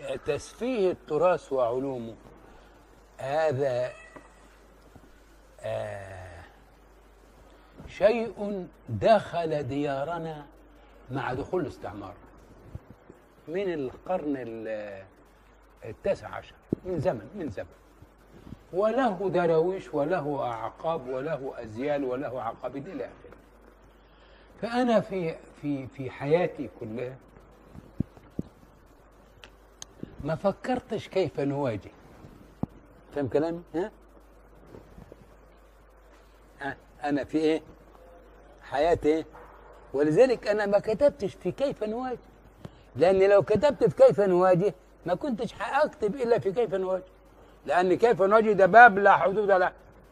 تسفيه التراث وعلومه هذا آه شيء دخل ديارنا مع دخول الاستعمار من القرن ال- التاسع عشر من زمن من زمن وله دراويش وله أعقاب وله أزيال وله عقابيد إلى آخره فأنا في في في حياتي كلها ما فكرتش كيف نواجه فاهم كلامي؟ ها؟ ها؟ أنا في إيه؟ حياتي إيه؟ ولذلك أنا ما كتبتش في كيف نواجه لأن لو كتبت في كيف نواجه ما كنتش هأكتب إلا في كيف نواجه لأن كيف نواجه ده باب لا حدود له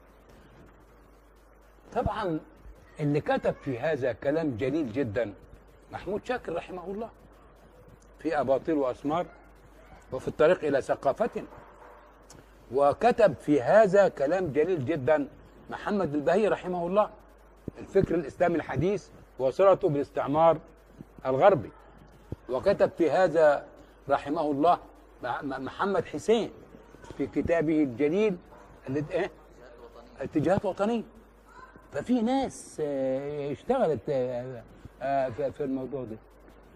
طبعا اللي كتب في هذا كلام جليل جدا محمود شاكر رحمه الله في أباطيل وأسمار وفي الطريق إلى ثقافتنا وكتب في هذا كلام جليل جدا محمد البهي رحمه الله الفكر الإسلامي الحديث وصلته بالاستعمار الغربي وكتب في هذا رحمه الله م- محمد حسين في كتابه الجليل اللي ايه اتجاهات وطنيه ففي ناس آه، اشتغلت آه، آه، في في الموضوع ده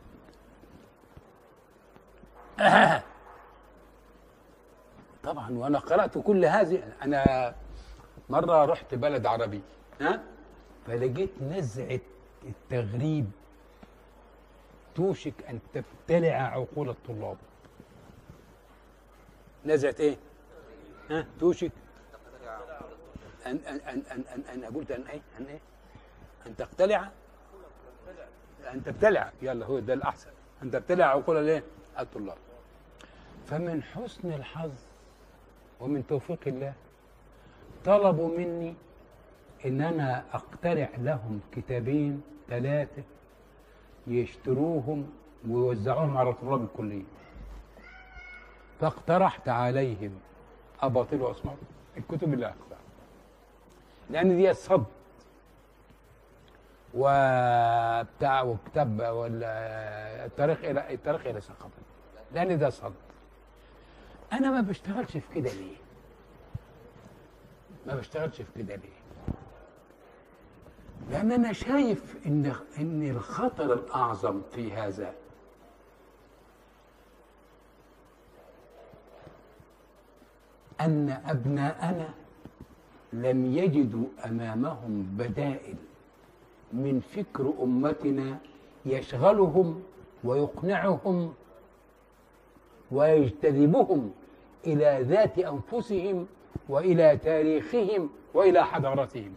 طبعا وانا قرات كل هذه انا مره رحت بلد عربي ها فلقيت نزعه التغريب توشك ان تبتلع عقول الطلاب نزعه ايه ها توشك ان ان ان ان ان, أن قلت ان ايه ان ايه ان تقتلع ان تبتلع يلا هو ده الاحسن ان تبتلع عقول الايه الطلاب فمن حسن الحظ ومن توفيق الله طلبوا مني ان انا اقترع لهم كتابين ثلاثه يشتروهم ويوزعوهم على طلاب الكليه فاقترحت عليهم اباطيل واسمار الكتب اللي اقترح لان دي الصد وبتاع وكتاب ولا الطريق الى الطريق الى ثقافه لان ده صد انا ما بشتغلش في كده ليه ما بشتغلش في كده ليه لان انا شايف ان ان الخطر الاعظم في هذا ان ابناءنا لم يجدوا امامهم بدائل من فكر امتنا يشغلهم ويقنعهم ويجتذبهم الى ذات انفسهم والى تاريخهم والى حضارتهم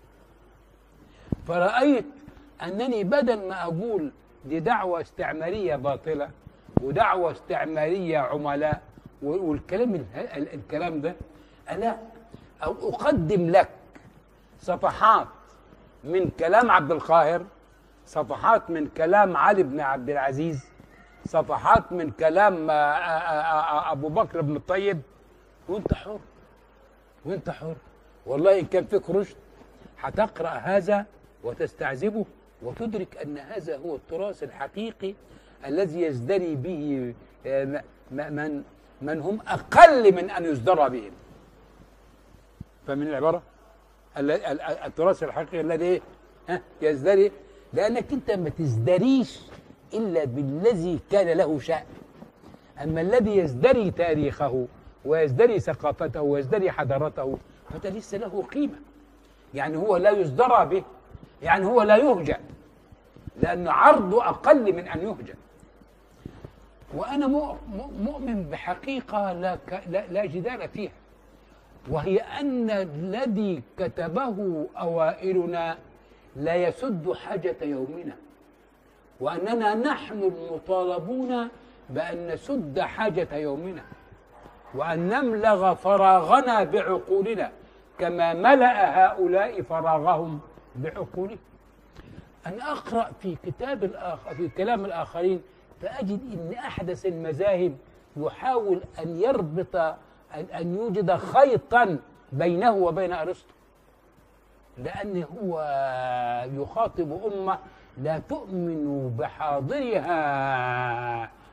فرايت انني بدل ما اقول دي دعوه استعماريه باطله ودعوه استعماريه عملاء والكلام ال- ال- الكلام ده الا او اقدم لك صفحات من كلام عبد القاهر صفحات من كلام علي بن عبد العزيز صفحات من كلام آه، آه، آه، ابو بكر بن الطيب وانت حر وانت حر والله ان كان فيك رشد هتقرا هذا وتستعذبه وتدرك ان هذا هو التراث الحقيقي الذي يزدري به آه، م- م- من من هم اقل من ان يزدرى بهم فمن العباره ال- ال- التراث الحقيقي الذي إيه؟ ها يزدري لانك انت ما تزدريش الا بالذي كان له شأن اما الذي يزدري تاريخه ويزدري ثقافته ويزدري حضارته فده ليس له قيمه يعني هو لا يزدرى به يعني هو لا يهجى لأن عرضه أقل من أن يهجى وأنا مؤ- مؤ- مؤمن بحقيقة لا, ك- لا, لا جدال فيها وهي أن الذي كتبه أوائلنا لا يسد حاجة يومنا وأننا نحن المطالبون بأن نسد حاجة يومنا وأن نملغ فراغنا بعقولنا كما ملأ هؤلاء فراغهم بعقولهم أن أقرأ في كتاب الآخر في كلام الآخرين فأجد أن أحدث المذاهب يحاول أن يربط أن, أن يوجد خيطا بينه وبين أرسطو لأن هو يخاطب أمة لا تؤمن بحاضرها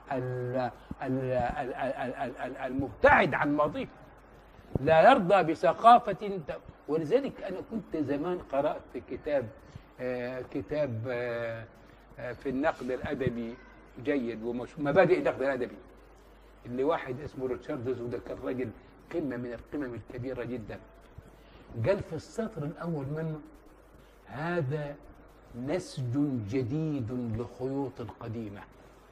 ال- ال- ال- ال- ال- ال- المبتعد عن ماضيه لا يرضى بثقافة ت- ولذلك أنا كنت زمان قرأت في كتاب آه، كتاب آه، آه، في النقد الأدبي جيد ومش مبادئ النقد الأدبي اللي واحد اسمه ريتشاردز وده كان راجل قمة من القمم الكبيرة جدا قال في السطر الأول منه هذا نسج جديد لخيوط قديمة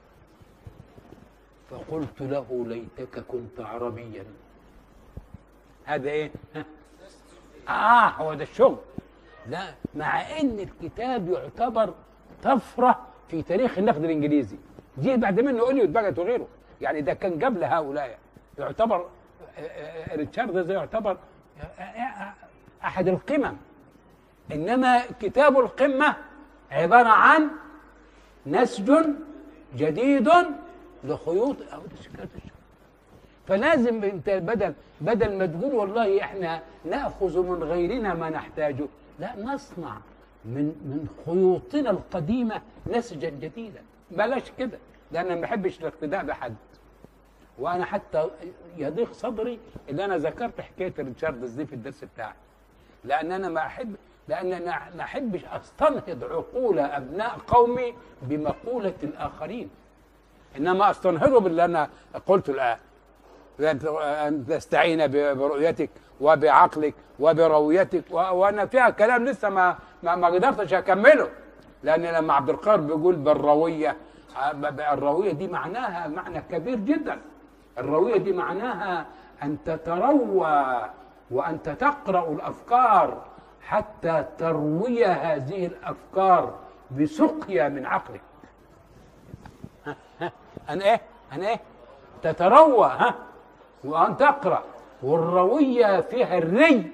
فقلت له ليتك كنت عربيا هذا ايه ها؟ اه هو ده الشغل لا مع ان الكتاب يعتبر طفره في تاريخ النقد الانجليزي جه بعد منه اليوت بقت وغيره يعني ده كان قبل هؤلاء يعتبر آه، آه، ريتشارد ده يعتبر آه، آه، احد القمم انما كتاب القمه عباره عن نسج جديد لخيوط او ده شكلات الشغل فلازم انت بدل بدل ما تقول والله احنا ناخذ من غيرنا ما نحتاجه لا نصنع من من خيوطنا القديمه نسجا جديدا بلاش كده لان ما بحبش الاقتداء بحد وانا حتى يضيق صدري اللي انا ذكرت حكايه ريتشاردز دي في الدرس بتاعي لان انا ما احب لان انا ما احبش استنهض عقول ابناء قومي بمقوله الاخرين انما استنهضه باللي انا قلته الان أن أن تستعين ب- برؤيتك وبعقلك وبرويتك و- وانا فيها كلام لسه ما ما, ما قدرتش اكمله لان لما عبد القادر بيقول بالرويه آه، ب- ب- الرويه دي معناها معنى كبير جدا الرويه دي معناها ان تتروى وانت تقرا الافكار حتى تروي هذه الافكار بسقيا من عقلك أن إيه؟ أن إيه؟ تتروى ها؟ وأن تقرأ والروية فيها الري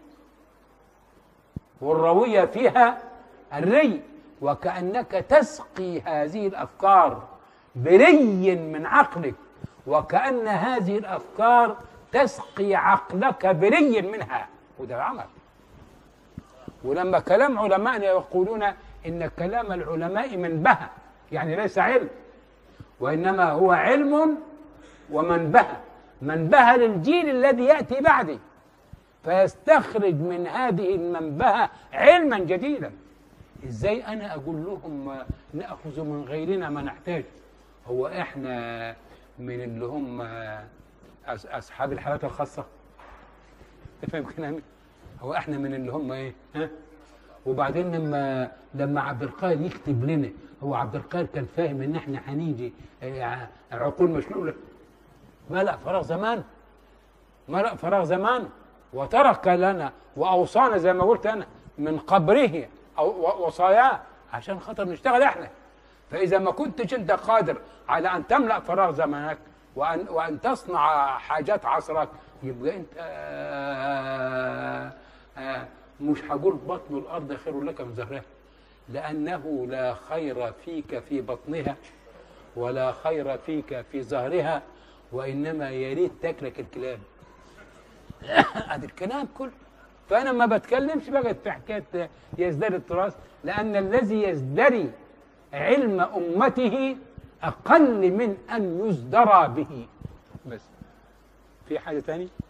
والروية فيها الري وكأنك تسقي هذه الأفكار بري من عقلك وكأن هذه الأفكار تسقي عقلك بري منها وده العمل ولما كلام علمائنا يقولون إن كلام العلماء منبهة يعني ليس علم وإنما هو علم ومنبهة منبهة للجيل الذي يأتي بعدي فيستخرج من هذه المنبهة علما جديدا ازاي انا اقول لهم آه، ناخذ من غيرنا ما نحتاج هو احنا من اللي هم آه، أص- اصحاب الحالات الخاصه تفهم كلامي هو احنا من اللي هم ايه ها وبعدين لما لما عبد القادر يكتب لنا هو عبد القادر كان فاهم ان احنا هنيجي آه، ع- عقول مشلوله ملأ فراغ زمان ملأ فراغ زمان وترك لنا واوصانا زي ما قلت انا من قبره او و- وصاياه عشان خاطر نشتغل احنا فاذا ما كنتش انت قادر على ان تملا فراغ زمانك وان وان تصنع حاجات عصرك يبقى انت آه، آه، مش هقول بطن الارض خير لك من زهرها لانه لا خير فيك في بطنها ولا خير فيك في ظهرها وانما يا ريت تاكلك الكلاب هذا الكلام كله فانا ما بتكلمش بقى في حكايه يزدري التراث لان الذي يزدري علم امته اقل من ان يزدرى به بس في حاجه ثانيه